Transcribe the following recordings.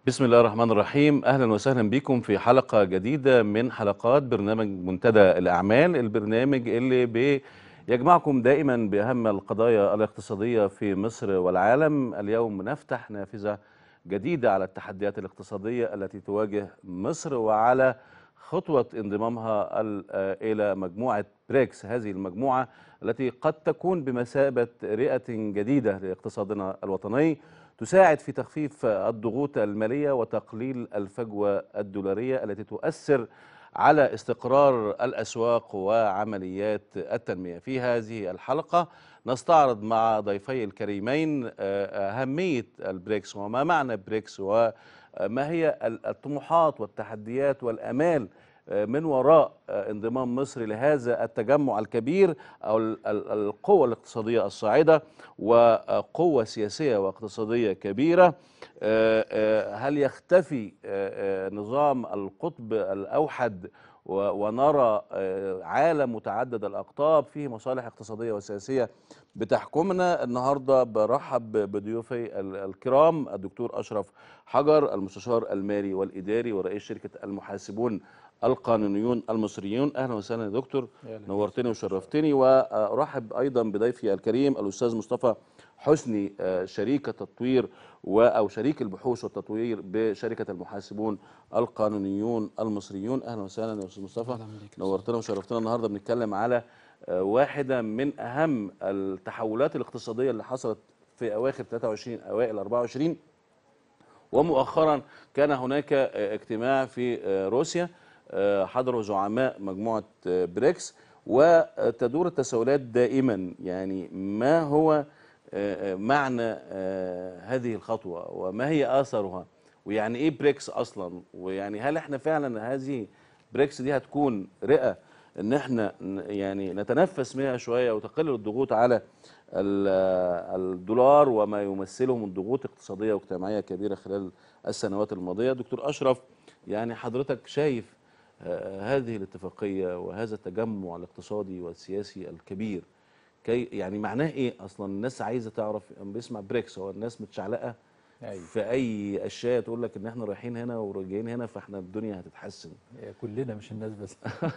بسم الله الرحمن الرحيم اهلا وسهلا بكم في حلقه جديده من حلقات برنامج منتدى الاعمال البرنامج اللي بيجمعكم دائما باهم القضايا الاقتصاديه في مصر والعالم اليوم نفتح نافذه جديده على التحديات الاقتصاديه التي تواجه مصر وعلى خطوه انضمامها ال- الى مجموعه بريكس هذه المجموعه التي قد تكون بمثابه رئه جديده لاقتصادنا الوطني تساعد في تخفيف الضغوط الماليه وتقليل الفجوه الدولاريه التي تؤثر على استقرار الاسواق وعمليات التنميه. في هذه الحلقه نستعرض مع ضيفي الكريمين آه، اهميه البريكس وما معنى بريكس وما هي الطموحات والتحديات والامال من وراء انضمام مصر لهذا التجمع الكبير او ال- ال- القوه الاقتصاديه الصاعده وقوه سياسيه واقتصاديه كبيره آه، آه، هل يختفي آه، آه، نظام القطب الاوحد و- ونرى آه، عالم متعدد الاقطاب فيه مصالح اقتصاديه وسياسيه بتحكمنا النهارده برحب بضيوفي ال- الكرام الدكتور اشرف حجر المستشار المالي والاداري ورئيس شركه المحاسبون القانونيون المصريون اهلا وسهلا يا دكتور نورتني وشرفتني وارحب ايضا بضيفي الكريم الاستاذ مصطفى حسني آه، شريك التطوير و او شريك البحوث والتطوير بشركه المحاسبون القانونيون المصريون اهلا وسهلا يا استاذ مصطفى أهلا بيك. نورتنا وشرفتنا النهارده بنتكلم على آه، واحده من اهم التحولات الاقتصاديه اللي حصلت في اواخر 23 اوائل 24 ومؤخرا كان هناك آه، اجتماع في آه، روسيا آه، حضره زعماء مجموعه آه، بريكس وتدور التساؤلات دائما يعني ما هو آه، آه، معنى آه، هذه الخطوه وما هي اثرها ويعني ايه بريكس اصلا ويعني هل احنا فعلا هذه بريكس دي هتكون رئه ان احنا ن- يعني نتنفس منها شويه وتقلل الضغوط على ال- الدولار وما يمثله من ضغوط اقتصاديه واجتماعيه كبيره خلال السنوات الماضيه دكتور اشرف يعني حضرتك شايف آه، هذه الاتفاقيه وهذا التجمع الاقتصادي والسياسي الكبير كي يعني معناه ايه اصلا الناس عايزه تعرف اما بيسمع بريكس هو الناس متشعلقه أيوة. في اي اشياء تقول لك ان احنا رايحين هنا وراجعين هنا فاحنا الدنيا هتتحسن كلنا مش الناس بس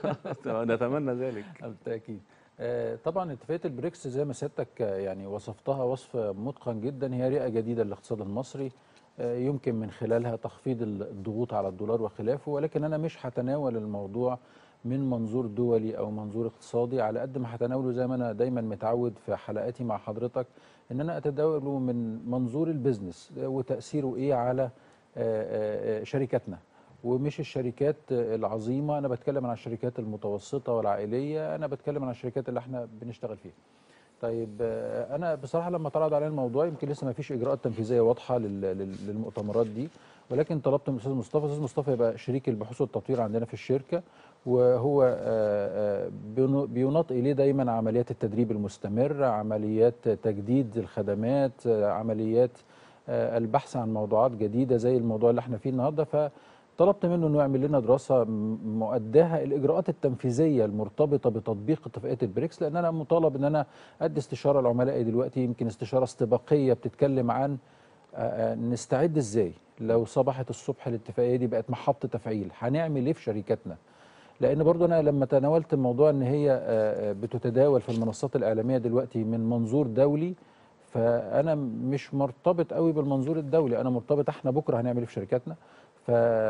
نتمنى ذلك بالتاكيد آه، طبعا اتفاقيه البريكس زي ما سيادتك آه، يعني وصفتها وصف متقن جدا هي رئه جديده للاقتصاد المصري آه، يمكن من خلالها تخفيض الضغوط على الدولار وخلافه ولكن انا مش هتناول الموضوع من منظور دولي او منظور اقتصادي على قد ما هتناوله زي ما انا دايما متعود في حلقاتي مع حضرتك ان انا اتداوله من منظور البيزنس آه، وتاثيره ايه على آه، آه، آه، شركاتنا ومش الشركات العظيمه انا بتكلم عن الشركات المتوسطه والعائليه انا بتكلم عن الشركات اللي احنا بنشتغل فيها طيب آه، انا بصراحه لما اتعرض علينا الموضوع يمكن لسه ما فيش اجراءات تنفيذيه واضحه لل- لل- للمؤتمرات دي ولكن طلبت من الاستاذ مصطفى الاستاذ مصطفى يبقى شريك البحوث والتطوير عندنا في الشركه وهو آه، آه، بينو- بيناط اليه دايما عمليات التدريب المستمر عمليات تجديد الخدمات آه، عمليات آه، البحث عن موضوعات جديده زي الموضوع اللي احنا فيه النهارده ف طلبت منه انه يعمل لنا دراسه م- مؤداها الاجراءات التنفيذيه المرتبطه بتطبيق اتفاقيه البريكس لان انا مطالب ان انا ادي استشاره لعملائي دلوقتي يمكن استشاره استباقيه بتتكلم عن آه، آه، نستعد ازاي لو صبحت الصبح الاتفاقيه دي بقت محط تفعيل هنعمل ايه في شركاتنا لان برضو انا لما تناولت الموضوع ان هي آه، آه، بتتداول في المنصات الاعلاميه دلوقتي من منظور دولي فانا مش مرتبط قوي بالمنظور الدولي انا مرتبط احنا بكره هنعمل ايه في شركاتنا ف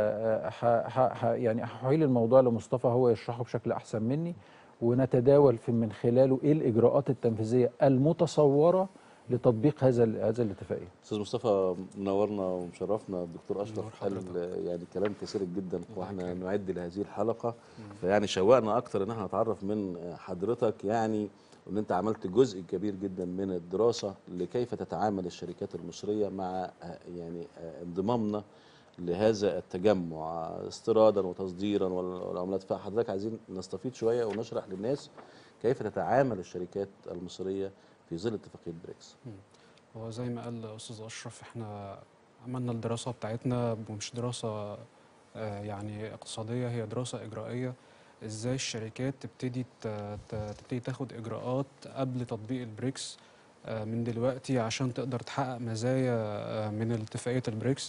ح- ح- ح- يعني هحيل الموضوع لمصطفى هو يشرحه بشكل احسن مني ونتداول في من خلاله ايه الاجراءات التنفيذيه المتصوره لتطبيق هذا ال- هذا الاتفاقيه استاذ مصطفى منورنا ومشرفنا الدكتور منور اشرف قال حضرتك. يعني كلام كثير جدا واحنا يكرمك. نعد لهذه الحلقه فيعني شوقنا اكتر ان احنا نتعرف من حضرتك يعني ان انت عملت جزء كبير جدا من الدراسه لكيف تتعامل الشركات المصريه مع آه، يعني آه، انضمامنا لهذا التجمع استيرادا وتصديرا وال- والعملات فحضرتك عايزين نستفيد شويه ونشرح للناس كيف تتعامل الشركات المصريه في ظل اتفاقيه بريكس هو زي ما قال الاستاذ اشرف احنا عملنا الدراسه بتاعتنا ومش دراسه آه، يعني اقتصاديه هي دراسه اجرائيه ازاي الشركات تبتدي ت- ت- تبتدي تاخد اجراءات قبل تطبيق البريكس آه، من دلوقتي عشان تقدر تحقق مزايا آه، من اتفاقيه البريكس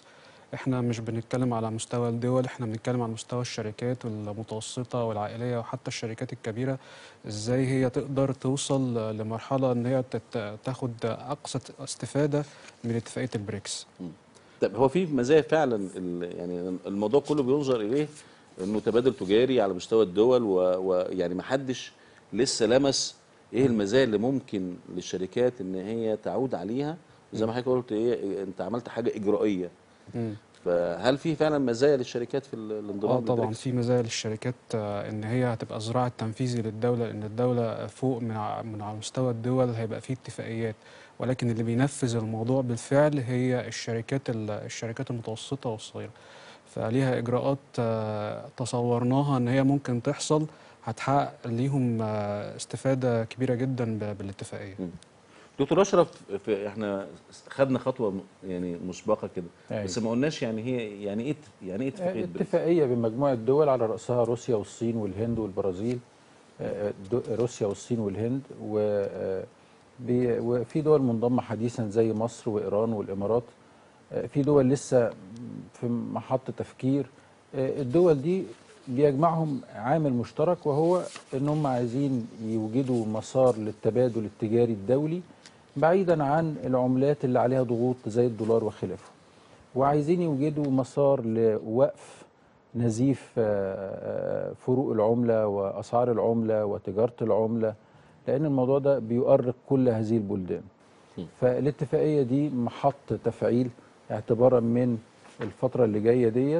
احنا مش بنتكلم على مستوى الدول احنا بنتكلم على مستوى الشركات المتوسطة والعائلية وحتى الشركات الكبيرة ازاي هي تقدر توصل لمرحلة ان هي تت- تاخد اقصى استفادة من اتفاقية البريكس طب هو في مزايا فعلا ال- يعني الموضوع كله بينظر اليه انه تبادل تجاري على مستوى الدول و- ويعني ما حدش لسه لمس ايه المزايا اللي ممكن للشركات ان هي تعود عليها زي ما حضرتك قلت ايه انت عملت حاجه اجرائيه مم. فهل في فعلا مزايا للشركات في ال- الانضمام اه طبعا للبريكس؟ في مزايا للشركات آه، ان هي هتبقى الذراع التنفيذي للدوله لان الدوله فوق من ع- من على مستوى الدول هيبقى فيه اتفاقيات ولكن اللي بينفذ الموضوع بالفعل هي الشركات ال- الشركات المتوسطه والصغيره فليها اجراءات آه، تصورناها ان هي ممكن تحصل هتحقق ليهم آه، استفاده كبيره جدا ب- بالاتفاقيه دكتور اشرف في احنا خدنا خطوه م- يعني مسبقه كده أيوة. بس ما قلناش يعني هي يعني ايه يعني ايه اتفاقيه بريكس؟ اتفاقية بين مجموعة دول على رأسها روسيا والصين والهند والبرازيل آه، دو- روسيا والصين والهند و آه، بي- وفي دول منضمة حديثا زي مصر وإيران والإمارات آه، في دول لسه في محط تفكير آه، الدول دي بيجمعهم عامل مشترك وهو ان هم عايزين يوجدوا مسار للتبادل التجاري الدولي بعيدا عن العملات اللي عليها ضغوط زي الدولار وخلافه وعايزين يوجدوا مسار لوقف نزيف آه، آه، فروق العملة وأسعار العملة وتجارة العملة لأن الموضوع ده بيؤرق كل هذه البلدان فالاتفاقية دي محط تفعيل اعتبارا من الفترة اللي جاية ديت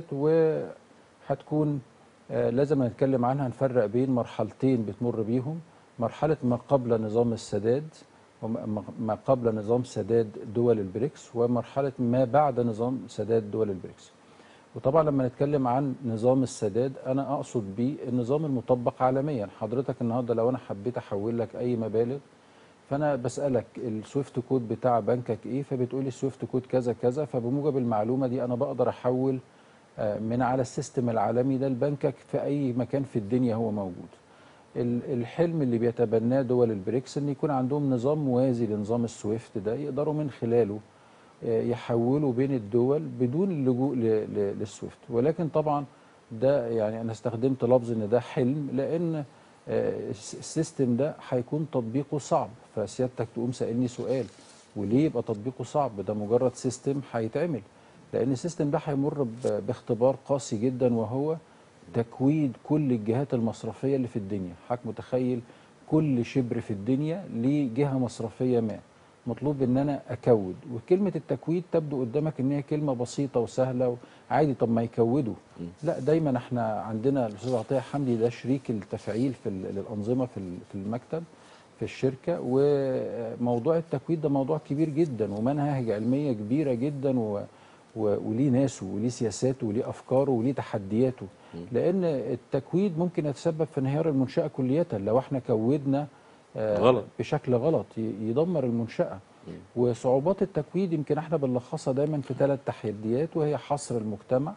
وهتكون آه، لازم نتكلم عنها نفرق بين مرحلتين بتمر بيهم مرحلة ما قبل نظام السداد وما ما قبل نظام سداد دول البريكس ومرحلة ما بعد نظام سداد دول البريكس وطبعا لما نتكلم عن نظام السداد انا اقصد بيه النظام المطبق عالميا حضرتك النهارده لو انا حبيت احول لك اي مبالغ فانا بسالك السويفت كود بتاع بنكك ايه فبتقولي السويفت كود كذا كذا فبموجب المعلومه دي انا بقدر احول آه، من على السيستم العالمي ده لبنكك في اي مكان في الدنيا هو موجود ال- الحلم اللي بيتبناه دول البريكس ان يكون عندهم نظام موازي لنظام السويفت ده يقدروا من خلاله آه، يحولوا بين الدول بدون اللجوء ل- ل- للسويفت ولكن طبعا ده يعني انا استخدمت لفظ ان ده حلم لان آه، الس- السيستم ده هيكون تطبيقه صعب فسيادتك تقوم سألني سؤال وليه يبقى تطبيقه صعب ده مجرد سيستم هيتعمل لان السيستم ده هيمر ب- باختبار قاسي جدا وهو تكويد كل الجهات المصرفيه اللي في الدنيا حضرتك متخيل كل شبر في الدنيا ليه جهه مصرفيه ما مطلوب ان انا اكود وكلمه التكويد تبدو قدامك ان هي كلمه بسيطه وسهله وعادي طب ما يكودوا لا دايما احنا عندنا الاستاذ عطيه حمدي ده شريك التفعيل في ال- للانظمه في ال- في المكتب في الشركه وموضوع التكويد ده موضوع كبير جدا ومناهج علميه كبيره جدا و و- وليه ناسه وليه سياساته وليه افكاره وليه تحدياته لان التكويد ممكن يتسبب في انهيار المنشاه كليه لو احنا كودنا آه، غلط. بشكل غلط ي- يدمر المنشاه وصعوبات التكويد يمكن احنا بنلخصها دايما في ثلاث تحديات وهي حصر المجتمع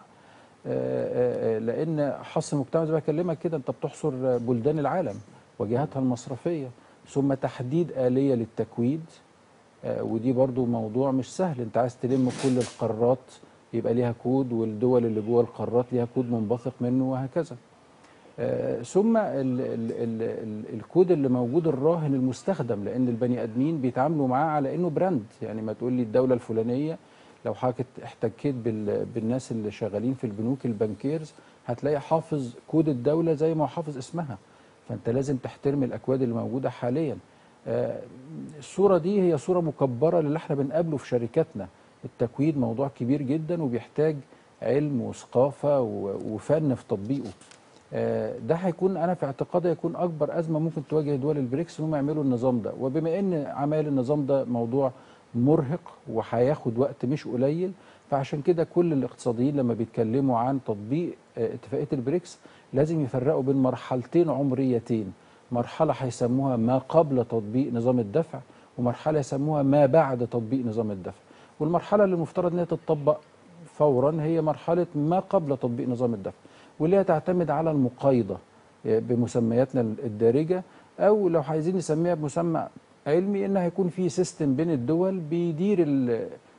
آه، آه، لان حصر المجتمع زي ما بكلمك كده انت بتحصر بلدان العالم وجهاتها المصرفيه ثم تحديد اليه للتكويد آه، ودي برضو موضوع مش سهل انت عايز تلم كل القارات يبقى ليها كود والدول اللي جوه القارات ليها كود منبثق منه وهكذا آه، ثم ال ال ال ال الكود اللي موجود الراهن المستخدم لان البني ادمين بيتعاملوا معاه على انه براند يعني ما تقول لي الدوله الفلانيه لو حضرتك احتكيت بال بالناس اللي شغالين في البنوك البنكيرز هتلاقي حافظ كود الدوله زي ما هو حافظ اسمها فانت لازم تحترم الاكواد اللي موجوده حاليا آه، الصوره دي هي صوره مكبره للي احنا بنقابله في شركاتنا التكويد موضوع كبير جدا وبيحتاج علم وثقافه و- وفن في تطبيقه آه، ده هيكون انا في اعتقادي هيكون اكبر ازمه ممكن تواجه دول البريكس انهم يعملوا النظام ده وبما ان عمل النظام ده موضوع مرهق وهياخد وقت مش قليل فعشان كده كل الاقتصاديين لما بيتكلموا عن تطبيق آه، اتفاقيه البريكس لازم يفرقوا بين مرحلتين عمريتين مرحله هيسموها ما قبل تطبيق نظام الدفع ومرحله يسموها ما بعد تطبيق نظام الدفع والمرحله اللي المفترض انها تتطبق فورا هي مرحله ما قبل تطبيق نظام الدفع واللي هي تعتمد على المقايضه آه، بمسمياتنا الدارجه او لو عايزين نسميها بمسمى علمي ان هيكون في سيستم بين الدول بيدير ال-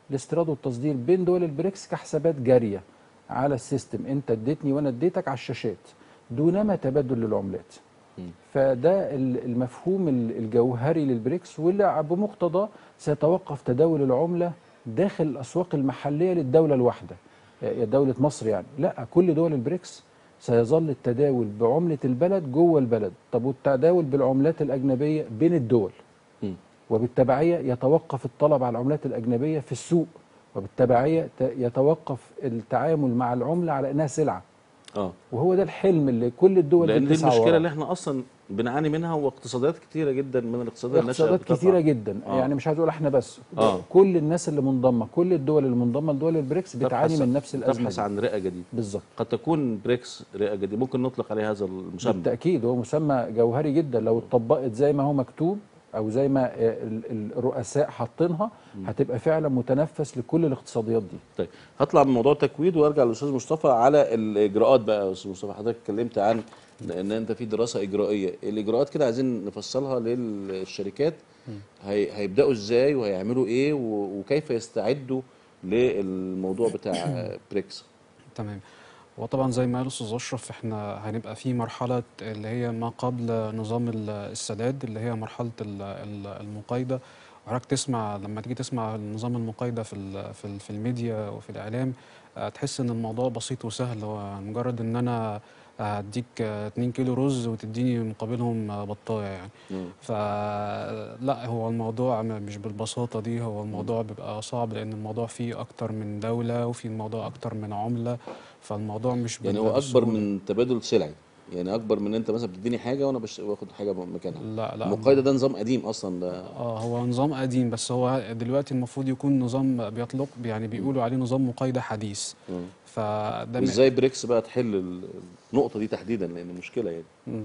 الاستيراد والتصدير بين دول البريكس كحسابات جاريه على السيستم انت اديتني وانا اديتك على الشاشات دونما تبادل للعملات فده ال- المفهوم ال- الجوهري للبريكس واللي بمقتضاه سيتوقف تداول العمله داخل الاسواق المحليه للدوله الواحده يا دوله مصر يعني لا كل دول البريكس سيظل التداول بعمله البلد جوه البلد طب والتداول بالعملات الاجنبيه بين الدول مم. وبالتبعيه يتوقف الطلب على العملات الاجنبيه في السوق وبالتبعيه ت- يتوقف التعامل مع العمله على انها سلعه اه وهو ده الحلم اللي كل الدول لان دي بتسعى المشكله وراه. اللي احنا اصلا بنعاني منها واقتصادات كتيره جدا من الاقتصادات الناشئه اقتصادات بتطلع. كتيره جدا آه. يعني مش عايز اقول احنا بس آه. كل الناس اللي منضمه كل الدول اللي منضمه لدول البريكس بتعاني تبحث- من نفس الازمه تبحث دي. عن رئه جديده بالظبط قد تكون بريكس رئه جديده ممكن نطلق عليه هذا المسمى بالتاكيد هو مسمى جوهري جدا لو اتطبقت زي ما هو مكتوب او زي ما آه، ال- ال- الرؤساء حاطينها هتبقى فعلا متنفس لكل الاقتصاديات دي طيب هطلع من موضوع التكويد وارجع للاستاذ مصطفى على الاجراءات بقى يا استاذ مصطفى حضرتك اتكلمت عن ان انت في دراسه اجرائيه الاجراءات كده عايزين نفصلها للشركات هي هيبداوا ازاي وهيعملوا ايه و- وكيف يستعدوا للموضوع بتاع بريكس تمام وطبعا زي ما قال الاستاذ اشرف احنا هنبقى في مرحله اللي هي ما قبل نظام ال- السداد اللي هي مرحله ال- ال- المقايضه وحضرتك تسمع لما تيجي تسمع نظام المقايضه في ال- في ال- في الميديا وفي الاعلام آه، تحس ان الموضوع بسيط وسهل هو مجرد ان انا هديك 2 كيلو رز وتديني مقابلهم آه، بطايه يعني مم. فلا هو الموضوع م- مش بالبساطة دي هو الموضوع بيبقى صعب لأن الموضوع فيه أكتر من دولة وفي الموضوع أكتر من عملة فالموضوع مش يعني بال- هو اكبر بالسهولة. من تبادل سلعي يعني اكبر من انت مثلا بتديني حاجه وانا بش- باخد حاجه مكانها لا لا المقايضه ده نظام قديم اصلا ده اه هو نظام قديم بس هو دلوقتي المفروض يكون نظام بيطلق يعني بيقولوا عليه نظام مقايضة حديث مم. فده م- وازاي بريكس بقى تحل ال- النقطه دي تحديدا لان مشكله يعني مم.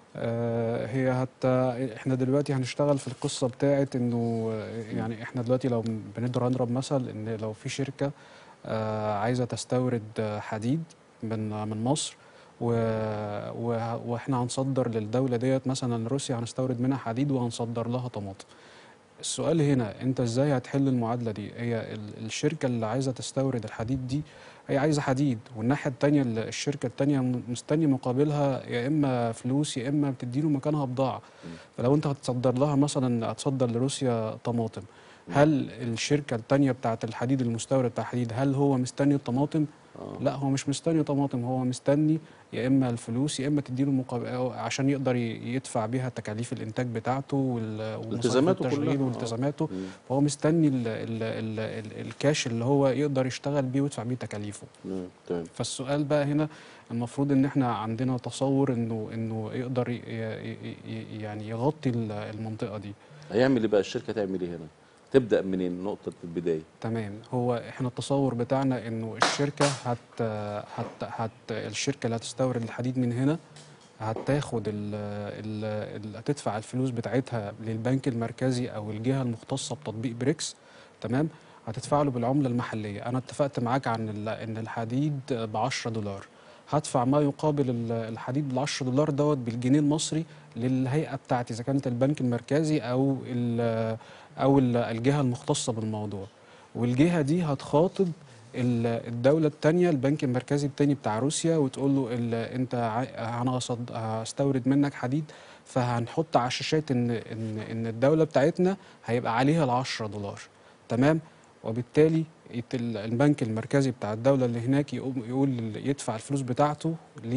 آه، هي حتى احنا دلوقتي هنشتغل في القصه بتاعت انه آه، يعني احنا دلوقتي لو بنقدر نضرب مثل ان لو في شركه آه، عايزه تستورد آه، حديد من من مصر و... و... واحنا هنصدر للدوله ديت مثلا روسيا هنستورد منها حديد وهنصدر لها طماطم السؤال هنا انت ازاي هتحل المعادله دي هي ال- الشركه اللي عايزه تستورد الحديد دي هي عايزه حديد والناحيه التانية ال- الشركه التانية م- مستني مقابلها يا اما فلوس يا اما بتديله مكانها بضاعه فلو انت هتصدر لها مثلا هتصدر لروسيا طماطم هل الشركه التانية بتاعت الحديد المستورد بتاع الحديد هل هو مستني الطماطم آه. لا هو مش مستني طماطم هو مستني يا اما الفلوس يا اما تديله مقابل عشان يقدر ي- يدفع بيها تكاليف الانتاج بتاعته وال- ومصاريف التزاماته التشغيل كلها. آه. والتزاماته مم. فهو مستني ال ال ال ال الكاش اللي هو يقدر يشتغل بيه ويدفع بيه تكاليفه مم. تمام فالسؤال بقى هنا المفروض ان احنا عندنا تصور انه انه يقدر ي- ي- ي- يعني يغطي ال- المنطقه دي هيعمل ايه بقى الشركه تعمل ايه هنا تبدا منين نقطه البدايه تمام هو احنا التصور بتاعنا انه الشركه هت هت هت الشركه اللي هتستورد الحديد من هنا هتاخد ال ال ال هتدفع الفلوس بتاعتها للبنك المركزي او الجهه المختصه بتطبيق بريكس تمام هتدفع له بالعمله المحليه انا اتفقت معاك عن ال- ان الحديد ب 10 دولار هدفع ما يقابل ال- الحديد بال 10 دولار دوت بالجنيه المصري للهيئه بتاعتي اذا كانت البنك المركزي او ال او ال- الجهه المختصه بالموضوع والجهه دي هتخاطب ال- الدوله الثانيه البنك المركزي الثاني بتاع روسيا وتقول له ال- انت ع- انا هصد- هستورد منك حديد فهنحط على الشاشات ان ان ان الدوله بتاعتنا هيبقى عليها ال 10 دولار تمام وبالتالي يت- ال- البنك المركزي بتاع الدوله اللي هناك يقوم يقول لل- يدفع الفلوس بتاعته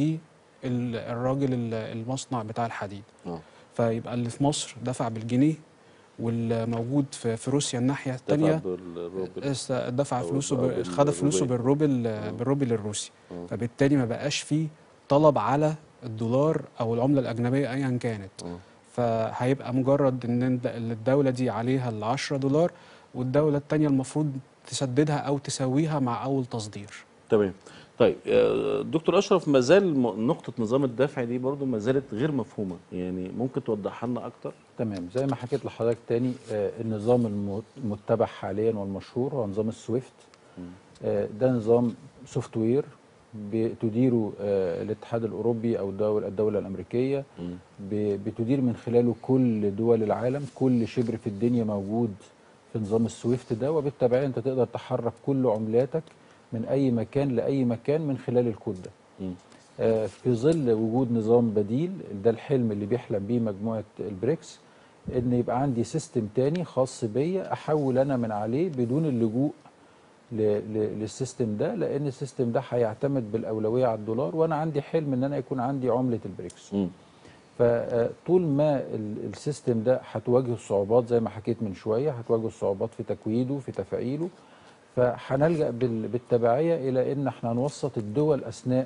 للراجل ال- المصنع بتاع الحديد اه فيبقى اللي في مصر دفع بالجنيه والموجود في, في روسيا الناحيه دفع الثانيه بالروبل دفع أو- فلوسه أو ب- خد فلوسه بالروبل. بالروبل آه. بالروبل الروسي آه. فبالتالي ما بقاش فيه طلب على الدولار او العمله الاجنبيه ايا كانت آه. فهيبقى مجرد ان انت- الدوله دي عليها ال 10 دولار والدوله الثانيه المفروض تسددها او تساويها مع اول تصدير تمام طيب آه، دكتور اشرف ما زال م- نقطه نظام الدفع دي برضو ما زالت غير مفهومه يعني ممكن توضحها لنا اكتر تمام زي ما حكيت لحضرتك تاني آه، النظام الم- المتبع حاليا والمشهور هو نظام السويفت آه، ده نظام سوفت وير بتديره آه، الاتحاد الاوروبي او الدول الدوله الامريكيه ب- بتدير من خلاله كل دول العالم كل شبر في الدنيا موجود في نظام السويفت ده وبالتبعيه انت تقدر تحرك كل عملاتك من اي مكان لاي مكان من خلال الكود ده مم. آه، في ظل وجود نظام بديل ده الحلم اللي بيحلم بيه مجموعه البريكس ان يبقى عندي سيستم تاني خاص بيا احول انا من عليه بدون اللجوء ل- ل- للسيستم ده لان السيستم ده هيعتمد بالاولويه على الدولار وانا عندي حلم ان انا يكون عندي عمله البريكس مم. فطول ما ال- السيستم ده هتواجه الصعوبات زي ما حكيت من شويه هتواجه الصعوبات في تكويده في تفعيله فهنلجا بال- بالتبعيه الى ان احنا نوسط الدول اثناء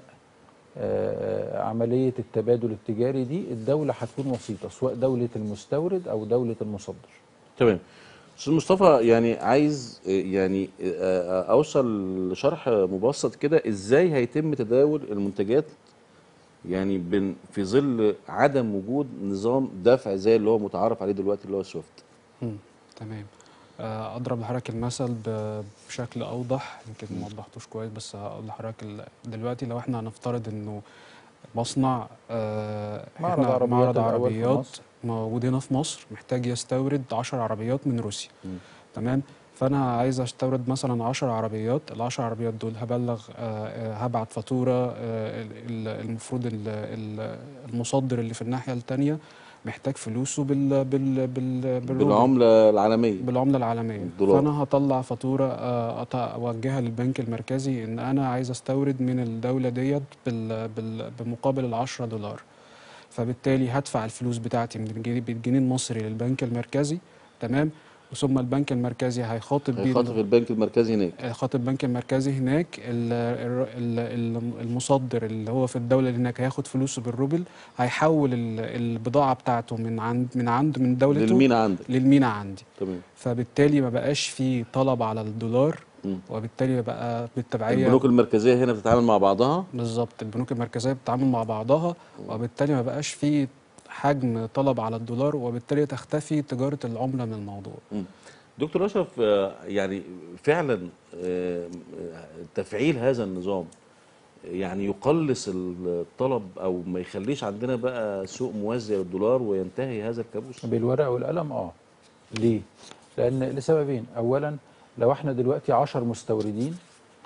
آه، عمليه التبادل التجاري دي الدوله هتكون وسيطه سواء دوله المستورد او دوله المصدر تمام استاذ مصطفى يعني عايز آه، يعني آه، آه، اوصل لشرح مبسط كده ازاي هيتم تداول المنتجات يعني بن في ظل عدم وجود نظام دفع زي اللي هو متعارف عليه دلوقتي اللي هو سويفت مم. تمام آه، اضرب لحضرتك المثل ب- بشكل اوضح يمكن ما وضحتوش كويس بس هقول لحضرتك ال- دلوقتي لو احنا هنفترض انه مصنع آه، معرض إحنا عربيات معرض الأول في عربيات مصر. موجود هنا في مصر محتاج يستورد 10 عربيات من روسيا مم. تمام فانا عايز استورد مثلا 10 عربيات ال 10 عربيات دول هبلغ آه، آه، هبعت فاتوره آه، ال- ال- المفروض ال- ال- المصدر اللي في الناحيه الثانيه محتاج فلوسه بال بال بال بالروبل. بالعمله العالميه بالعمله العالميه الدولار. فانا هطلع فاتوره آه، أط- اوجهها للبنك المركزي ان انا عايز استورد من الدوله ديت بال بال بمقابل ال 10 دولار فبالتالي هدفع الفلوس بتاعتي من الجنيه بالجنيه المصري للبنك المركزي تمام ثم البنك المركزي هيخاطب بيه هيخاطب البنك المركزي هناك خاطب البنك المركزي هناك ال- الر- ال- ال- المصدر اللي هو في الدوله اللي هناك هياخد فلوسه بالروبل هيحول ال- البضاعه بتاعته من عند من عنده من دولته للمينا عندك للمينا عندي تمام فبالتالي ما بقاش في طلب على الدولار مم. وبالتالي بقى بالتبعيه البنوك المركزيه هنا بتتعامل مع بعضها بالظبط البنوك المركزيه بتتعامل مع بعضها وبالتالي ما بقاش في حجم طلب على الدولار وبالتالي تختفي تجاره العمله من الموضوع مم. دكتور اشرف آه، يعني فعلا آه، تفعيل هذا النظام يعني يقلص الطلب او ما يخليش عندنا بقى سوق موازي للدولار وينتهي هذا الكابوس بالورقه والقلم اه ليه لان لسببين اولا لو احنا دلوقتي 10 مستوردين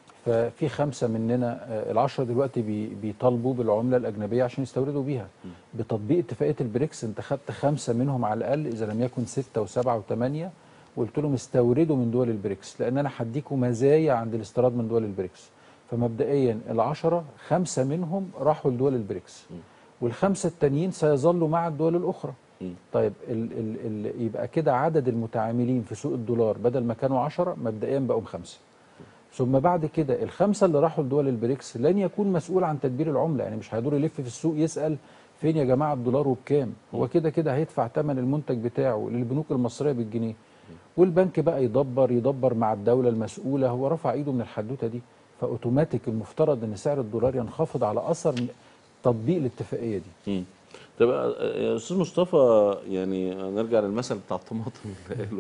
ففي خمسه مننا آه، العشرة دلوقتي بي- بيطالبوا بالعمله الاجنبيه عشان يستوردوا بيها بتطبيق اتفاقيه البريكس انت خدت خمسه منهم على الاقل اذا لم يكن سته وسبعه وثمانيه وقلت لهم استوردوا من دول البريكس لان انا هديكم مزايا عند الاستيراد من دول البريكس فمبدئيا العشرة خمسة منهم راحوا لدول البريكس والخمسة التانيين سيظلوا مع الدول الأخرى مم. طيب ال ال ال يبقى كده عدد المتعاملين في سوق الدولار بدل ما كانوا عشرة مبدئيا بقوا خمسة ثم بعد كده الخمسة اللي راحوا لدول البريكس لن يكون مسؤول عن تدبير العملة يعني مش هيدور يلف في السوق يسأل فين يا جماعة الدولار وبكام هو كده كده هيدفع ثمن المنتج بتاعه للبنوك المصرية بالجنيه والبنك بقى يدبر يدبر مع الدولة المسؤولة هو رفع ايده من الحدوتة دي فاوتوماتيك المفترض ان سعر الدولار ينخفض على اثر تطبيق الاتفاقية دي مم. طب آه، يا استاذ مصطفى يعني نرجع للمثل بتاع الطماطم اللي قاله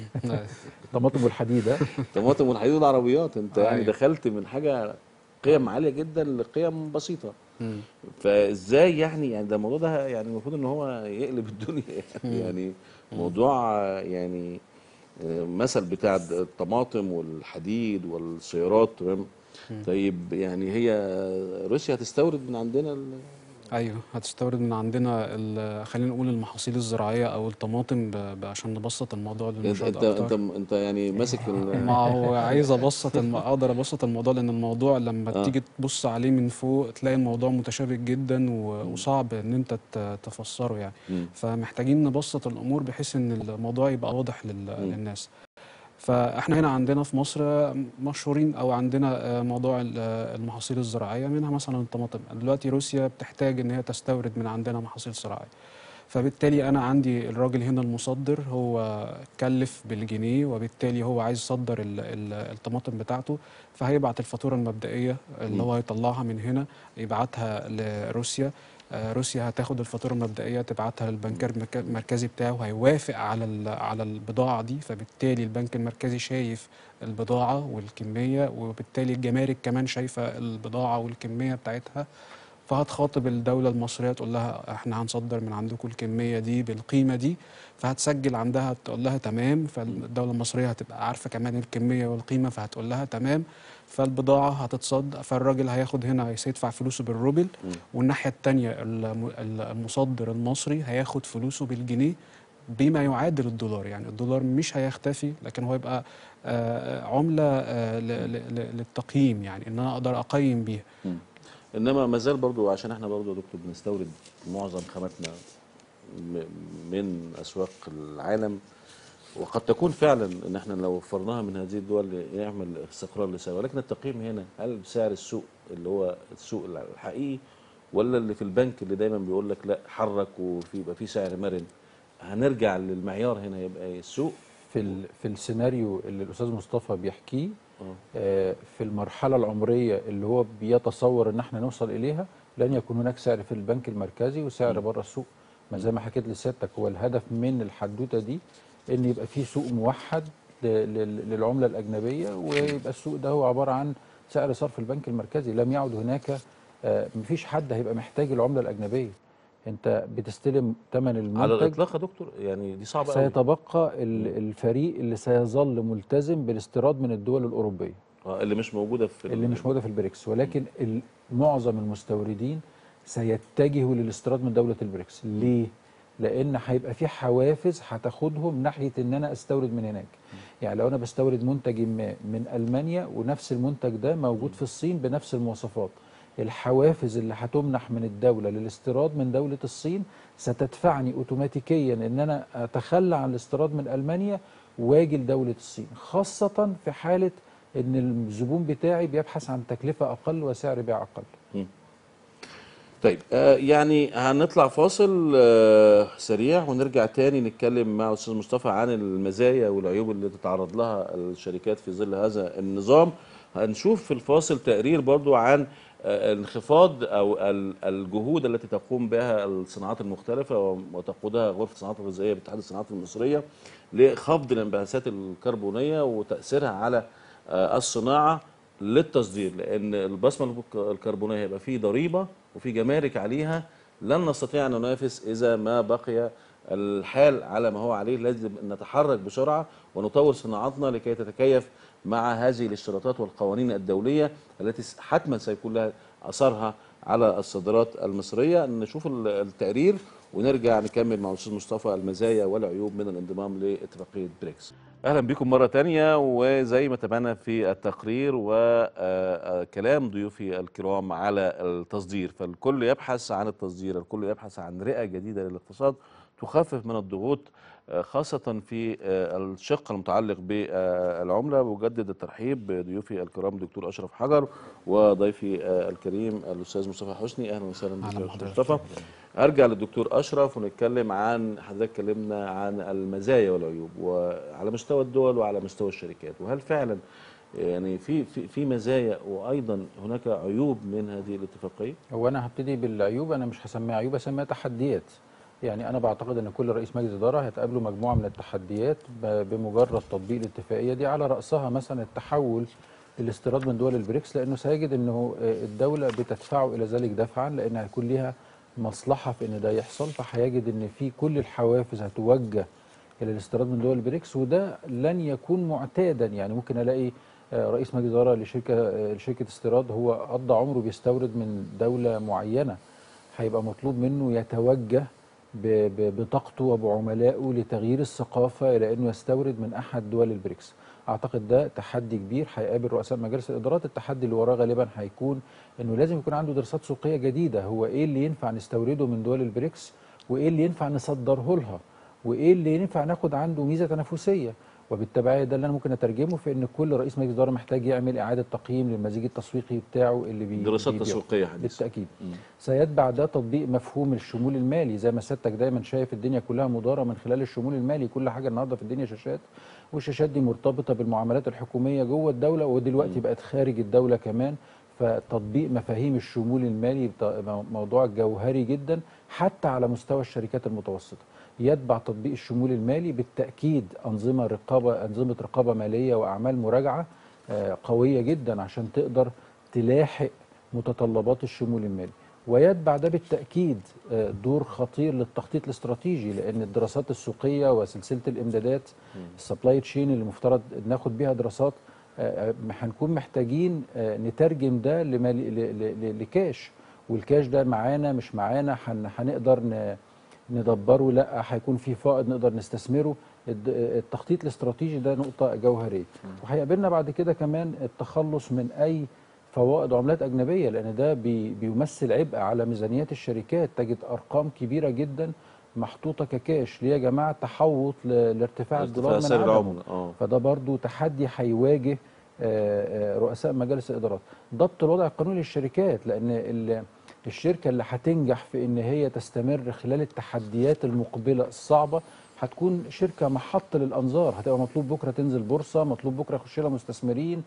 الطماطم والحديد ها؟ الطماطم والحديد والعربيات انت يعني أيوة. دخلت من حاجه قيم عاليه جدا لقيم بسيطه مم. فازاي يعني يعني ده الموضوع ده يعني المفروض ان هو يقلب الدنيا يعني, يعني موضوع آه، يعني آه، مثل بتاع الطماطم والحديد والسيارات تمام طيب يعني هي روسيا هتستورد من عندنا ال- ايوه هتستورد من عندنا ال- خلينا نقول المحاصيل الزراعيه او الطماطم ب- ب- عشان نبسط الموضوع انت للمشاهد انت اكتر انت, انت يعني ماسك ال- ما هو عايز ابسط الم... اقدر ابسط الموضوع لان الموضوع لما آه. تيجي تبص عليه من فوق تلاقي الموضوع متشابك جدا و... وصعب ان انت ت- تفسره يعني مم. فمحتاجين نبسط الامور بحيث ان الموضوع يبقى واضح لل... للناس فاحنا هنا عندنا في مصر مشهورين او عندنا آه، موضوع ال- آه، المحاصيل الزراعيه منها مثلا الطماطم دلوقتي روسيا بتحتاج ان هي تستورد من عندنا محاصيل زراعيه فبالتالي انا عندي الراجل هنا المصدر هو كلف بالجنيه وبالتالي هو عايز يصدر ال- ال- الطماطم بتاعته فهيبعت الفاتوره المبدئيه اللي هو هيطلعها من هنا يبعتها لروسيا آه، روسيا هتاخد الفاتوره المبدئيه تبعتها للبنك المرك- المركزي بتاعه هيوافق على ال- على البضاعه دي فبالتالي البنك المركزي شايف البضاعه والكميه وبالتالي الجمارك كمان شايفه البضاعه والكميه بتاعتها فهتخاطب الدولة المصرية تقول لها احنا هنصدر من عندكم الكمية دي بالقيمة دي فهتسجل عندها تقول لها تمام فالدولة المصرية هتبقى عارفة كمان الكمية والقيمة فهتقول لها تمام فالبضاعة هتتصدر فالراجل هياخد هنا هيدفع فلوسه بالروبل والناحية التانية الم- المصدر المصري هياخد فلوسه بالجنيه بما يعادل الدولار يعني الدولار مش هيختفي لكن هو يبقى آه، عملة آه، ل- ل- ل- للتقييم يعني ان انا اقدر اقيم بيها انما ما زال برضو عشان احنا برضو يا دكتور بنستورد معظم خاماتنا م- من اسواق العالم وقد تكون فعلا ان احنا لو وفرناها من هذه الدول يعمل استقرار لسعر ولكن التقييم هنا هل سعر السوق اللي هو السوق الحقيقي ولا اللي في البنك اللي دايما بيقول لك لا حرك وفي يبقى في سعر مرن هنرجع للمعيار هنا يبقى إيه؟ السوق في ال- في السيناريو اللي الاستاذ مصطفى بيحكيه آه. آه، في المرحله العمريه اللي هو بيتصور ان احنا نوصل اليها لن يكون هناك سعر في البنك المركزي وسعر بره السوق ما زي ما حكيت لسيادتك هو الهدف من الحدوته دي ان يبقى في سوق موحد ل- لل- للعمله الاجنبيه ويبقى السوق ده هو عباره عن سعر صرف البنك المركزي لم يعد هناك آه، مفيش حد هيبقى محتاج العمله الاجنبيه انت بتستلم ثمن المنتج على الاطلاق يا دكتور يعني دي صعبه قوي سيتبقى ال- الفريق اللي سيظل ملتزم بالاستيراد من الدول الأوروبية آه، اللي مش موجوده في اللي مش موجودة في البريكس ولكن ال- معظم المستوردين سيتجهوا للاستيراد من دولة البريكس ليه؟ لأن هيبقى في حوافز هتاخدهم ناحية إن أنا أستورد من هناك يعني لو أنا بستورد منتج ما من ألمانيا ونفس المنتج ده موجود في الصين بنفس المواصفات الحوافز اللي هتمنح من الدولة للاستيراد من دولة الصين ستدفعني اوتوماتيكيا ان انا اتخلى عن الاستيراد من المانيا واجي لدولة الصين خاصة في حالة ان الزبون بتاعي بيبحث عن تكلفة اقل وسعر بيع اقل طيب آه يعني هنطلع فاصل آه سريع ونرجع تاني نتكلم مع استاذ مصطفى عن المزايا والعيوب اللي تتعرض لها الشركات في ظل هذا النظام هنشوف في الفاصل تقرير برضو عن آه انخفاض او ال- الجهود التي تقوم بها الصناعات المختلفه وتقودها غرفه الصناعات الغذائيه باتحاد الصناعات المصريه لخفض الانبعاثات الكربونيه وتاثيرها على آه الصناعه للتصدير لان البصمه الك- الكربونيه هيبقى فيه ضريبه وفي جمارك عليها لن نستطيع ان ننافس اذا ما بقي الحال على ما هو عليه لازم أن نتحرك بسرعه ونطور صناعاتنا لكي تتكيف مع هذه الاشتراطات والقوانين الدوليه التي س- حتما سيكون لها اثرها على الصادرات المصريه نشوف ال- التقرير ونرجع نكمل مع الاستاذ مصطفى المزايا والعيوب من الانضمام لاتفاقيه بريكس اهلا بكم مره تانية وزي ما تابعنا في التقرير وكلام ضيوفي الكرام على التصدير فالكل يبحث عن التصدير الكل يبحث عن رئه جديده للاقتصاد تخفف من الضغوط آه، خاصة في آه، الشق المتعلق بالعملة وجدد الترحيب بضيوفي الكرام دكتور أشرف حجر وضيفي آه، الكريم الأستاذ مصطفى حسني أهلا وسهلا بك أهلا يا أستاذ بحضرتك. مصطفى أرجع للدكتور أشرف ونتكلم عن حضرتك اتكلمنا عن المزايا والعيوب وعلى مستوى الدول وعلى مستوى الشركات وهل فعلا يعني في في في مزايا وايضا هناك عيوب من هذه الاتفاقيه؟ هو انا هبتدي بالعيوب انا مش هسميها عيوب هسميها تحديات يعني انا بعتقد ان كل رئيس مجلس اداره هتقابله مجموعه من التحديات ب- بمجرد تطبيق الاتفاقيه دي على راسها مثلا التحول للاستيراد من دول البريكس لانه سيجد انه آه، الدوله بتدفعه الى ذلك دفعا لان هيكون ليها مصلحه في ان ده يحصل فهيجد ان في كل الحوافز هتوجه الى الاستيراد من دول البريكس وده لن يكون معتادا يعني ممكن الاقي آه، رئيس مجلس اداره لشركه آه، لشركه استيراد هو قضى عمره بيستورد من دوله معينه هيبقى مطلوب منه يتوجه ب- ب- بطاقته وبعملائه لتغيير الثقافه الى انه يستورد من احد دول البريكس. اعتقد ده تحدي كبير هيقابل رؤساء مجالس الادارات، التحدي اللي وراه غالبا هيكون انه لازم يكون عنده دراسات سوقيه جديده، هو ايه اللي ينفع نستورده من دول البريكس وايه اللي ينفع نصدره لها وايه اللي ينفع ناخد عنده ميزه تنافسيه وبالتبعيه ده اللي انا ممكن اترجمه في ان كل رئيس مجلس اداره محتاج يعمل اعاده تقييم للمزيج التسويقي بتاعه اللي بي دراسات بيبيعه. تسويقيه حديثه بالتاكيد سيتبع ده تطبيق مفهوم الشمول المالي زي ما سيادتك دايما شايف الدنيا كلها مداره من خلال الشمول المالي كل حاجه النهارده في الدنيا شاشات والشاشات دي مرتبطه بالمعاملات الحكوميه جوه الدوله ودلوقتي بقت خارج الدوله كمان فتطبيق مفاهيم الشمول المالي بت- موضوع جوهري جدا حتى على مستوى الشركات المتوسطه يتبع تطبيق الشمول المالي بالتاكيد انظمه رقابه انظمه رقابه ماليه واعمال مراجعه آه، قويه جدا عشان تقدر تلاحق متطلبات الشمول المالي ويتبع ده بالتاكيد آه، دور خطير للتخطيط الاستراتيجي لان الدراسات السوقيه وسلسله الامدادات السبلاي تشين اللي المفترض ناخد بيها دراسات آه، آه، هنكون محتاجين آه، نترجم ده لمالي- ل- ل- ل- لكاش والكاش ده معانا مش معانا هن- هنقدر ن- ندبره لا هيكون في فائض نقدر نستثمره الد- التخطيط الاستراتيجي ده نقطة جوهرية وهيقابلنا بعد كده كمان التخلص من أي فوائد عملات أجنبية لأن ده بي بيمثل عبء على ميزانيات الشركات تجد أرقام كبيرة جدا محطوطة ككاش ليه يا جماعة تحوط ل- لارتفاع الدولار ارتفاع من سعر عدمه العمله اه فده برضو تحدي هيواجه آه، آه، رؤساء مجالس الادارات ضبط الوضع القانوني للشركات لان ال- الشركه اللي هتنجح في ان هي تستمر خلال التحديات المقبله الصعبه هتكون شركه محط للانظار هتبقى مطلوب بكره تنزل بورصه مطلوب بكره يخش لها مستثمرين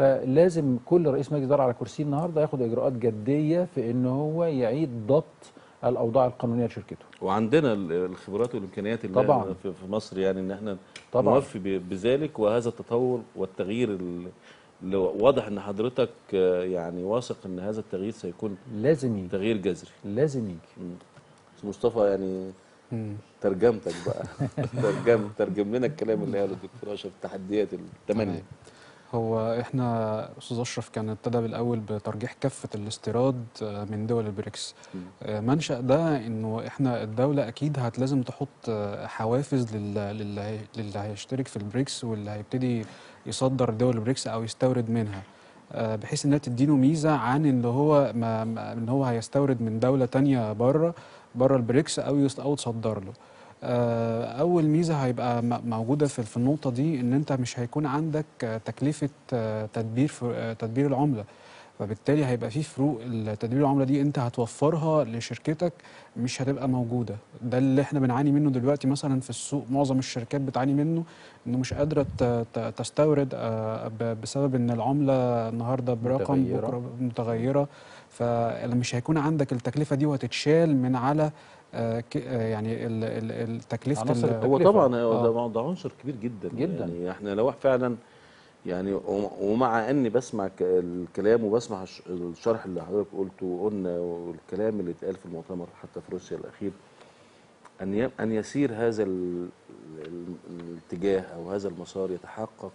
فلازم كل رئيس مجلس اداره على كرسي النهارده ياخد اجراءات جديه في ان هو يعيد ضبط الاوضاع القانونيه لشركته وعندنا ال- الخبرات والامكانيات اللي طبعاً. إحنا في في مصر يعني ان احنا طبعاً. نوفي ب- بذلك وهذا التطور والتغيير ال- اللي واضح ان حضرتك آه، يعني واثق ان هذا التغيير سيكون لازم يجي تغيير جذري لازم يجي مم. بس مصطفى يعني مم. ترجمتك بقى ترجم ترجم لنا الكلام اللي قاله الدكتور اشرف التحديات الثمانيه تمام. هو احنا استاذ اشرف كان ابتدى بالاول بترجيح كافه الاستيراد آه، من دول البريكس آه، منشا ده انه احنا الدوله اكيد هت لازم تحط آه، حوافز لل- للي هي- للي هيشترك في البريكس واللي هيبتدي يصدر دول البريكس او يستورد منها آه، بحيث انها تديله ميزه عن ان هو ما ما- ان هو هيستورد من دوله تانية بره بره البريكس او يست- او تصدر له آه، اول ميزه هيبقى م- موجوده في في النقطه دي ان انت مش هيكون عندك آه، تكلفه آه، تدبير ف- آه، تدبير العمله فبالتالي هيبقى في فروق تدبير العمله دي انت هتوفرها لشركتك مش هتبقى موجوده ده اللي احنا بنعاني منه دلوقتي مثلا في السوق معظم الشركات بتعاني منه انه مش قادره ت- ت- تستورد آه، ب- بسبب ان العمله النهارده برقم متغيرة. بكره متغيره فمش هيكون عندك التكلفه دي وهتتشال من على آه، ك- آه، يعني ال- ال- ال- تكلفه عناصر ال- هو تكلفة. طبعا هو آه. ده ده عنصر كبير جدا جداً. يعني احنا لو فعلا يعني وم- ومع اني بسمع ك- الكلام وبسمع الش- الشرح اللي حضرتك قلته وقلنا والكلام اللي اتقال في المؤتمر حتى في روسيا الاخير ان ي- ان يسير هذا ال- ال- الاتجاه او هذا المسار يتحقق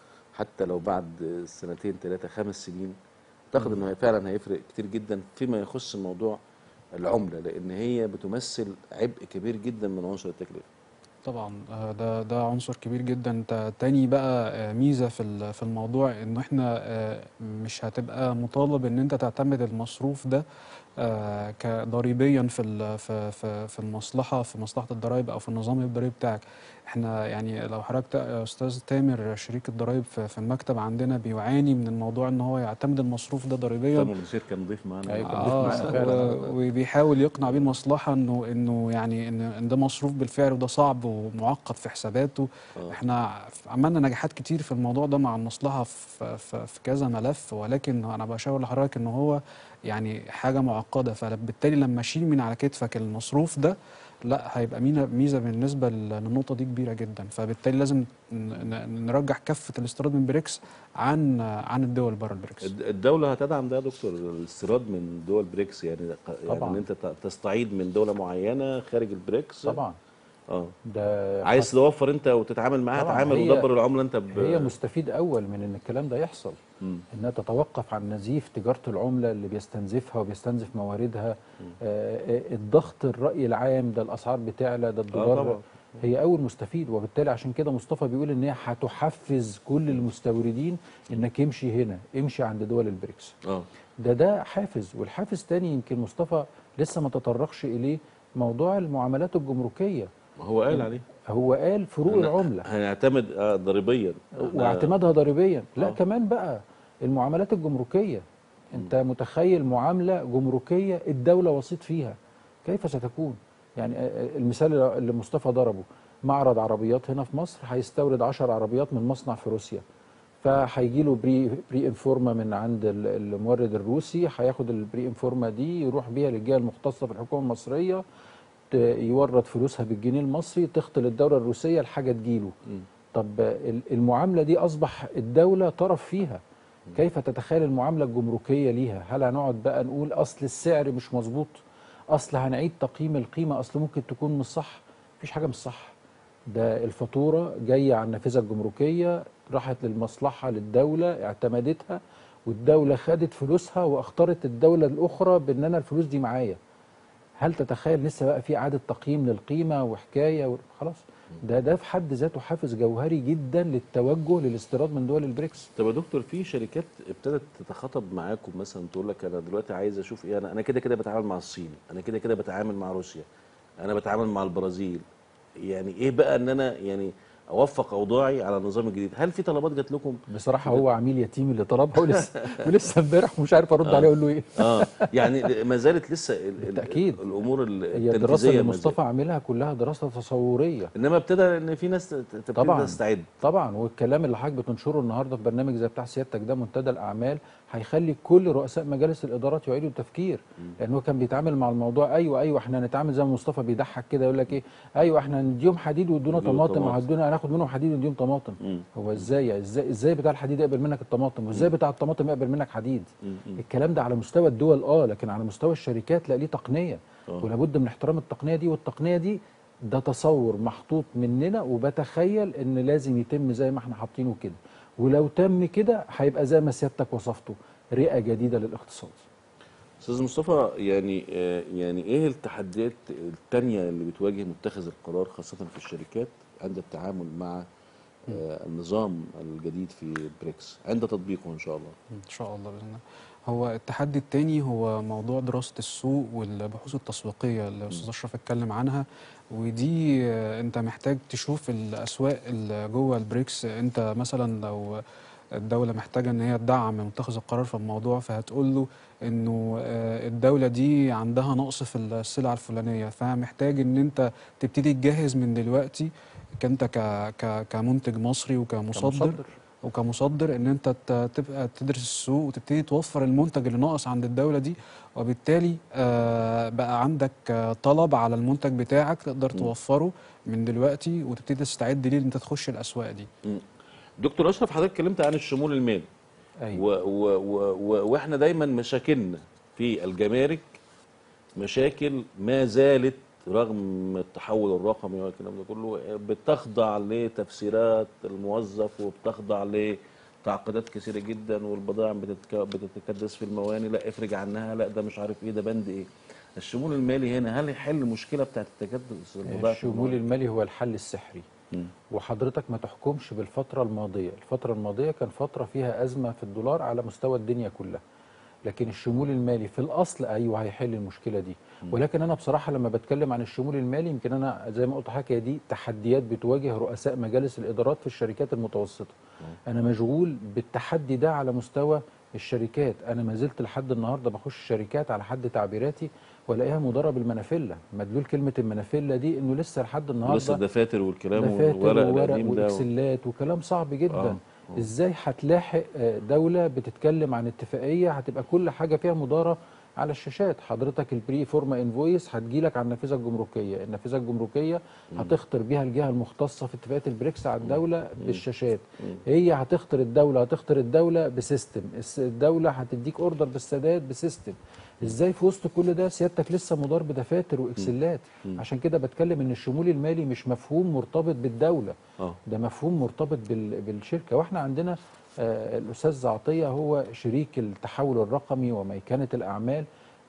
حتى لو بعد سنتين ثلاثه خمس سنين اعتقد انه فعلا هيفرق كتير جدا فيما يخص موضوع العمله لان هي بتمثل عبء كبير جدا من عنصر التكلفه طبعا آه، ده ده عنصر كبير جدا تا- تاني بقى آه، ميزه في ال- في الموضوع انه احنا آه، مش هتبقى مطالب ان انت تعتمد المصروف ده آه، كضريبيا في ال- في في في المصلحه في مصلحه الضرائب او في النظام الضريبي بتاعك احنا يعني لو حضرتك تا- يا استاذ تامر شريك الضرائب في في المكتب عندنا بيعاني من الموضوع ان هو يعتمد المصروف ده ضريبيا طبعا المدير كان ضيف معانا أيوة، كان اه ضيف معانا فعلا. و- وبيحاول يقنع بيه المصلحه انه انه يعني ان إن ده مصروف بالفعل وده صعب ومعقد في حساباته آه. احنا عملنا نجاحات كتير في الموضوع ده مع المصلحه في في, في كذا ملف ولكن انا بشاور لحضرتك ان هو يعني حاجه معقده فبالتالي لما اشيل من على كتفك المصروف ده لا هيبقى مينا- ميزه بالنسبه لل- للنقطه دي كبيره جدا فبالتالي لازم ن- ن- نرجح كفه الاستيراد من بريكس عن عن الدول بره البريكس الد- الدولة هتدعم ده يا دكتور الاستيراد من دول بريكس يعني يعني طبعاً. ان انت ت- تستعيد من دولة معينة خارج البريكس طبعا اه ده عايز توفر انت وتتعامل معاها طبعاً. تعامل هي- ودبر العملة انت ب... هي مستفيد اول من ان الكلام ده يحصل مم. انها تتوقف عن نزيف تجاره العمله اللي بيستنزفها وبيستنزف مواردها آه آه، الضغط الراي العام ده الاسعار بتعلى ده الدولار طبعاً. هي اول مستفيد وبالتالي عشان كده مصطفى بيقول ان هي هتحفز كل المستوردين انك امشي هنا امشي عند دول البريكس اه ده ده حافز والحافز تاني يمكن مصطفى لسه ما تطرقش اليه موضوع المعاملات الجمركيه ما هو قال عليه هو قال فروق هن- العمله هنعتمد آه ضريبيا إحنا- واعتمادها ضريبيا لا آه. كمان بقى المعاملات الجمركيه انت متخيل معامله جمركيه الدوله وسيط فيها كيف ستكون يعني آه، آه، المثال اللي مصطفى ضربه معرض عربيات هنا في مصر هيستورد 10 عربيات من مصنع في روسيا فهيجي له بري بري انفورما من عند ال- المورد الروسي هياخد البري انفورما دي يروح بيها للجهه المختصه في الحكومه المصريه ت- يورد فلوسها بالجنيه المصري تخطل الدوله الروسيه الحاجه تجيله مم. طب ال- المعامله دي اصبح الدوله طرف فيها كيف تتخيل المعامله الجمركيه ليها هل هنقعد بقى نقول اصل السعر مش مظبوط اصل هنعيد تقييم القيمه اصل ممكن تكون مش صح مفيش حاجه مش صح ده الفاتوره جايه على النافذه الجمركيه راحت للمصلحه للدوله اعتمدتها والدوله خدت فلوسها واختارت الدوله الاخرى بان انا الفلوس دي معايا هل تتخيل لسه بقى في اعاده تقييم للقيمه وحكايه و- خلاص ده ده في حد ذاته حافز جوهري جدا للتوجه للاستيراد من دول البريكس طب يا دكتور في شركات ابتدت تتخاطب معاكم مثلا تقول لك انا دلوقتي عايز اشوف ايه انا انا كده كده بتعامل مع الصين انا كده كده بتعامل مع روسيا انا بتعامل مع البرازيل يعني ايه بقى ان انا يعني اوفق اوضاعي على النظام الجديد هل في طلبات جات لكم بصراحه هو عميل يتيم اللي طلبها ولسه ولسه امبارح مش عارف ارد عليه اقول له ايه اه يعني ما زالت لسه ال- ال- بالتأكيد. الامور ال- هي الدراسه التنفيذيه اللي ما مصطفى زالت. عاملها كلها دراسه تصوريه انما ابتدى ان في ناس ت- تبتدي طبعاً. تستعد طبعا والكلام اللي حضرتك بتنشره النهارده في برنامج زي بتاع سيادتك ده منتدى الاعمال هيخلي كل رؤساء مجالس الادارات يعيدوا التفكير لان هو كان بيتعامل مع الموضوع ايوه ايوه احنا هنتعامل زي ما مصطفى بيضحك كده يقول لك ايه ايوه احنا هنديهم حديد ويدونا يدونا طماطم طماطم. وهدونا هناخد منهم حديد ونديهم طماطم مم. هو ازاي ازاي ازاي بتاع الحديد يقبل منك الطماطم وازاي بتاع الطماطم يقبل منك حديد مم. الكلام ده على مستوى الدول اه لكن على مستوى الشركات لا ليه تقنيه آه. ولابد من احترام التقنيه دي والتقنيه دي ده تصور محطوط مننا وبتخيل ان لازم يتم زي ما احنا حاطينه كده ولو تم كده هيبقى زي ما سيادتك وصفته رئه جديده للاقتصاد استاذ مصطفى يعني آه، يعني ايه التحديات التانية اللي بتواجه متخذ القرار خاصة في الشركات عند التعامل مع آه، النظام الجديد في بريكس عند تطبيقه ان شاء الله ان شاء الله باذن الله هو التحدي التاني هو موضوع دراسه السوق والبحوث التسويقيه اللي الاستاذ اشرف اتكلم عنها ودي آه، انت محتاج تشوف الاسواق اللي جوه البريكس انت مثلا لو الدولة محتاجة إن هي تدعم متخذ القرار في الموضوع فهتقول له إنه آه، الدولة دي عندها نقص في السلع الفلانية فمحتاج إن أنت تبتدي تجهز من دلوقتي كأنت ك ك كمنتج مصري وكمصدر كمصدر. وكمصدر ان انت ت- تبقى تدرس السوق وتبتدي توفر المنتج اللي ناقص عند الدوله دي وبالتالي آه، بقى عندك آه، طلب على المنتج بتاعك تقدر توفره من دلوقتي وتبتدي تستعد ليه ان انت تخش الاسواق دي مم. دكتور اشرف حضرتك اتكلمت عن الشمول المالي ايوه و و و و واحنا دايما مشاكلنا في الجمارك مشاكل ما زالت رغم التحول الرقمي والكلام ده كله بتخضع لتفسيرات الموظف وبتخضع لتعقيدات كثيره جدا والبضائع بتتك- بتتكدس في المواني لا افرج عنها لا ده مش عارف ايه ده بند ايه الشمول المالي هنا هل يحل المشكله بتاعت التكدس البضائع في الشمول المواني؟ المالي هو الحل السحري مم. وحضرتك ما تحكمش بالفترة الماضية الفترة الماضية كان فترة فيها أزمة في الدولار على مستوى الدنيا كلها لكن الشمول المالي في الأصل أيوه هيحل المشكلة دي ولكن أنا بصراحة لما بتكلم عن الشمول المالي يمكن أنا زي ما قلت لحضرتك هي دي تحديات بتواجه رؤساء مجالس الإدارات في الشركات المتوسطة أنا مشغول بالتحدي ده على مستوى الشركات أنا ما زلت لحد النهاردة بخش الشركات على حد تعبيراتي والاقيها مدرة بالمنافلة مدلول كلمة المنافلة دي إنه لسه لحد النهاردة لسه الدفاتر والكلام دفاتر والورق وورق القديم ده واكسلات وكلام صعب جدا آه، آه. ازاي هتلاحق آه، دوله بتتكلم عن اتفاقيه هتبقى كل حاجه فيها مداره على الشاشات حضرتك البري فورما انفويس هتجيلك على النافذه الجمركيه النافذه الجمركيه هتخطر بيها الجهه المختصه في اتفاقات البريكس على الدوله بالشاشات هي هتخطر الدوله هتخطر الدوله بسيستم الس- الدوله هتديك اوردر بالسداد بسيستم ازاي في وسط كل ده سيادتك لسه مدار بدفاتر واكسلات عشان كده بتكلم ان الشمول المالي مش مفهوم مرتبط بالدوله اه ده مفهوم مرتبط بال- بالشركه واحنا عندنا آه، الاستاذ عطيه هو شريك التحول الرقمي وميكنه الاعمال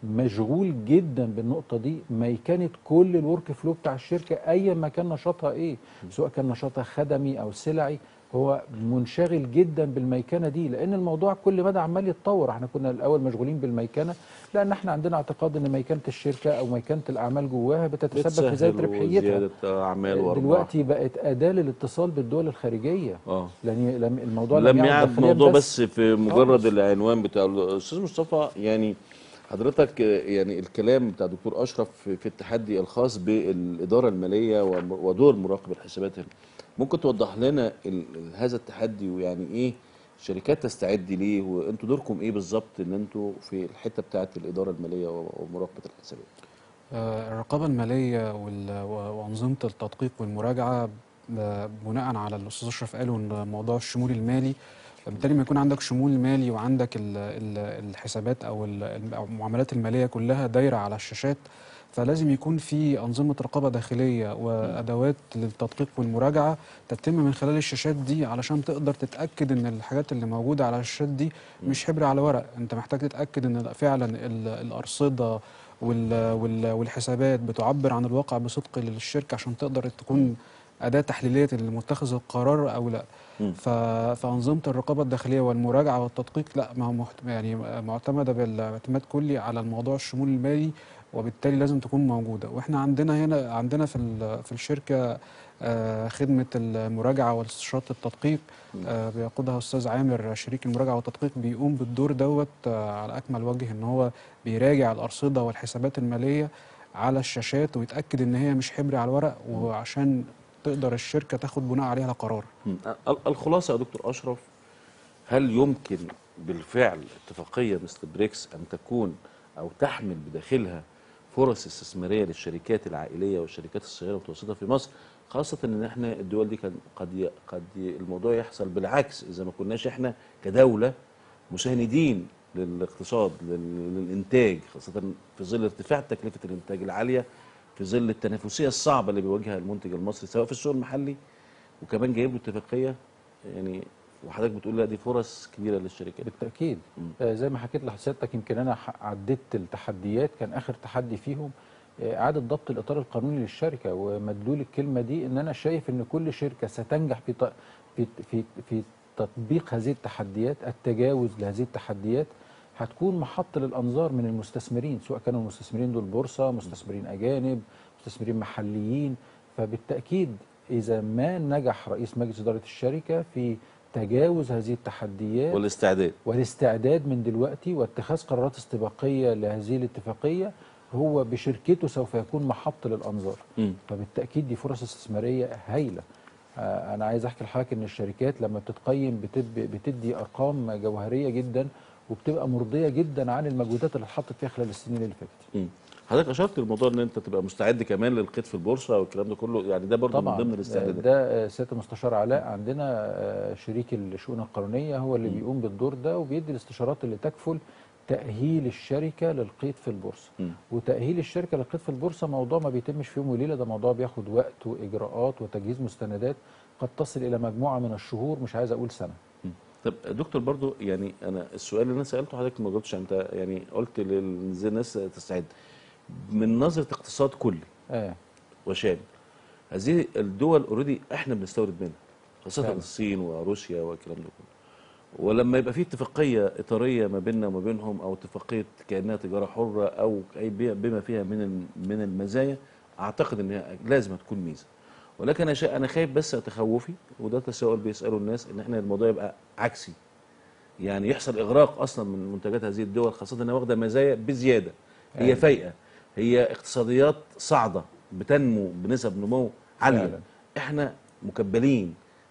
مشغول جدا بالنقطه دي ميكنه كل الورك فلو بتاع الشركه ايا ما كان نشاطها ايه سواء كان نشاطها خدمي او سلعي هو منشغل جدا بالميكنه دي لان الموضوع كل مدى عمال يتطور احنا كنا الاول مشغولين بالميكنه لان احنا عندنا اعتقاد ان ميكنه الشركه او ميكنه الاعمال جواها بتتسبب في زياده بتسهل ربحيتها وزياده اعمال وارباح دلوقتي بقت اداه للاتصال بالدول الخارجيه اه لان لم- الموضوع لم يعد داخلياً موضوع بس في مجرد خالص. العنوان بتاع الاستاذ مصطفى يعني حضرتك آه، يعني الكلام بتاع دكتور اشرف في في التحدي الخاص بالاداره الماليه وم- ودور مراقب الحسابات هنا ممكن توضح لنا ال- ال- هذا التحدي ويعني ايه الشركات تستعد ليه وانتوا دوركم ايه بالظبط ان انتوا في الحته بتاعه الاداره الماليه و- ومراقبه الحسابات آه، الرقابة المالية وال- و- وأنظمة التدقيق والمراجعة ب- بناء على اللي الأستاذ أشرف قاله إن موضوع الشمول المالي فبالتالي ما يكون عندك شمول مالي وعندك ال ال الحسابات او ال- أو المعاملات الماليه كلها دايره على الشاشات فلازم يكون في انظمه رقابه داخليه وادوات للتدقيق والمراجعه تتم من خلال الشاشات دي علشان تقدر تتاكد ان الحاجات اللي موجوده على الشاشات دي مش حبر على ورق انت محتاج تتاكد ان فعلا ال- الارصده وال وال والحسابات بتعبر عن الواقع بصدق للشركه عشان تقدر تكون اداه تحليليه لمتخذ القرار او لا مم. ف... فانظمه الرقابه الداخليه والمراجعه والتدقيق لا ما هو محت... يعني معتمده بالاعتماد كلي على الموضوع الشمول المالي وبالتالي لازم تكون موجوده واحنا عندنا هنا عندنا في ال... في الشركه آه، خدمه المراجعه واستشارات التدقيق آه، بيقودها استاذ عامر شريك المراجعه والتدقيق بيقوم بالدور دوت آه، على اكمل وجه ان هو بيراجع الارصده والحسابات الماليه على الشاشات ويتاكد ان هي مش حبر على الورق وعشان تقدر الشركه تاخد بناء عليها قرار مم. ال- الخلاصه يا دكتور اشرف هل يمكن بالفعل اتفاقيه مثل بريكس ان تكون او تحمل بداخلها فرص استثماريه للشركات العائليه والشركات الصغيره والمتوسطه في مصر خاصه ان احنا الدول دي كان قد ي... قد ي... الموضوع يحصل بالعكس اذا ما كناش احنا كدوله مساندين للاقتصاد لل... للانتاج خاصه في ظل ارتفاع تكلفه الانتاج العاليه في ظل التنافسيه الصعبه اللي بيواجهها المنتج المصري سواء في السوق المحلي وكمان جايب له اتفاقيه يعني وحضرتك بتقول لا دي فرص كبيره للشركات بالتاكيد مم. آه زي ما حكيت لحضرتك يمكن انا ح- عديت التحديات كان اخر تحدي فيهم آه، اعاده ضبط الاطار القانوني للشركه ومدلول الكلمه دي ان انا شايف ان كل شركه ستنجح في ط- في في في تطبيق هذه التحديات التجاوز لهذه التحديات هتكون محط للانظار من المستثمرين سواء كانوا المستثمرين دول بورصه مستثمرين اجانب مستثمرين محليين فبالتاكيد اذا ما نجح رئيس مجلس اداره الشركه في تجاوز هذه التحديات والاستعداد والاستعداد من دلوقتي واتخاذ قرارات استباقيه لهذه الاتفاقيه هو بشركته سوف يكون محط للانظار مم. فبالتاكيد دي فرص استثماريه هايله آه، انا عايز احكي لحضرتك ان الشركات لما بتتقيم بتب- بتدي ارقام جوهريه جدا وبتبقى مرضيه جدا عن المجهودات اللي اتحطت فيها خلال السنين اللي فاتت مم. حضرتك اشرت للموضوع ان انت تبقى مستعد كمان للقيد في البورصه والكلام ده كله يعني ده برضه من طبعا ضمن آه، الاستعدادات ده آه، سياده المستشار علاء عندنا آه، شريك الشؤون القانونيه هو اللي بيقوم بالدور ده وبيدي الاستشارات اللي تكفل تاهيل الشركه للقيد في البورصه مم. وتاهيل الشركه للقيد في البورصه موضوع ما بيتمش في يوم وليله ده موضوع بياخد وقت واجراءات وتجهيز مستندات قد تصل الى مجموعه من الشهور مش عايز اقول سنه مم. طب دكتور برضو يعني انا السؤال اللي انا سالته حضرتك ما جاوبتش انت يعني قلت للناس تستعد من نظره اقتصاد كلي اه وشامل هذه الدول اوريدي احنا بنستورد منها خاصه فعلا. الصين وروسيا والكلام ده كله ولما يبقى في اتفاقيه اطاريه ما بيننا وما بينهم او اتفاقيه كانها تجاره حره او اي بي- بما فيها من الم- من المزايا اعتقد ان هي لازم هتكون ميزه ولكن انا شا- انا خايف بس تخوفي وده تساؤل بيساله الناس ان احنا الموضوع يبقى عكسي يعني يحصل اغراق اصلا من منتجات هذه الدول خاصه انها واخده مزايا بزياده هي أيوة. فايقه هي اقتصاديات صاعده بتنمو بنسب نمو عاليه فعلا. احنا مكبلين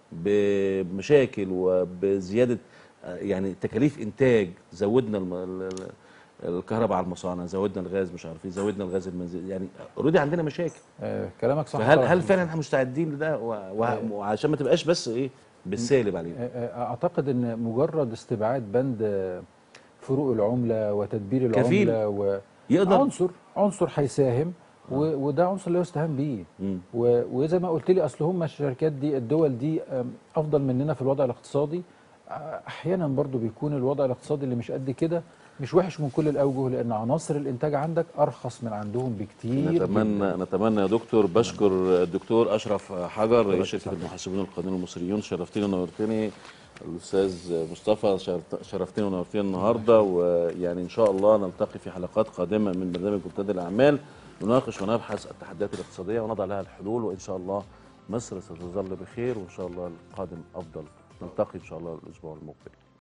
بمشاكل وبزياده آه، يعني تكاليف انتاج زودنا الم... ال- ال- الكهرباء على المصانع زودنا الغاز مش عارف ايه زودنا الغاز المنزلي يعني اوريدي عندنا مشاكل آه، كلامك صح فهل طبعاً. هل فعلا احنا مستعدين لده و- و- وعشان ما تبقاش بس ايه بالسالب علينا آه، آه، اعتقد ان مجرد استبعاد بند آه، فروق العمله وتدبير كفيل. العمله و يقدر عنصر عنصر هيساهم و- وده عنصر لا يستهان بيه مم. و- وزي ما قلت لي اصل هم الشركات دي الدول دي أم، افضل مننا في الوضع الاقتصادي آه، احيانا برضو بيكون الوضع الاقتصادي اللي مش قد كده مش وحش من كل الاوجه لان عناصر الانتاج عندك ارخص من عندهم بكتير نتمنى جداً. نتمنى يا دكتور بشكر الدكتور اشرف حجر رئيس شركه يسعدك. المحاسبين القانونيين المصريون شرفتني ونورتني الاستاذ مصطفى شرت- شرفتني ونورتني النهارده ويعني ان شاء الله نلتقي في حلقات قادمه من برنامج منتدى الاعمال نناقش ونبحث التحديات الاقتصاديه ونضع لها الحلول وان شاء الله مصر ستظل بخير وان شاء الله القادم افضل نلتقي ان شاء الله الاسبوع المقبل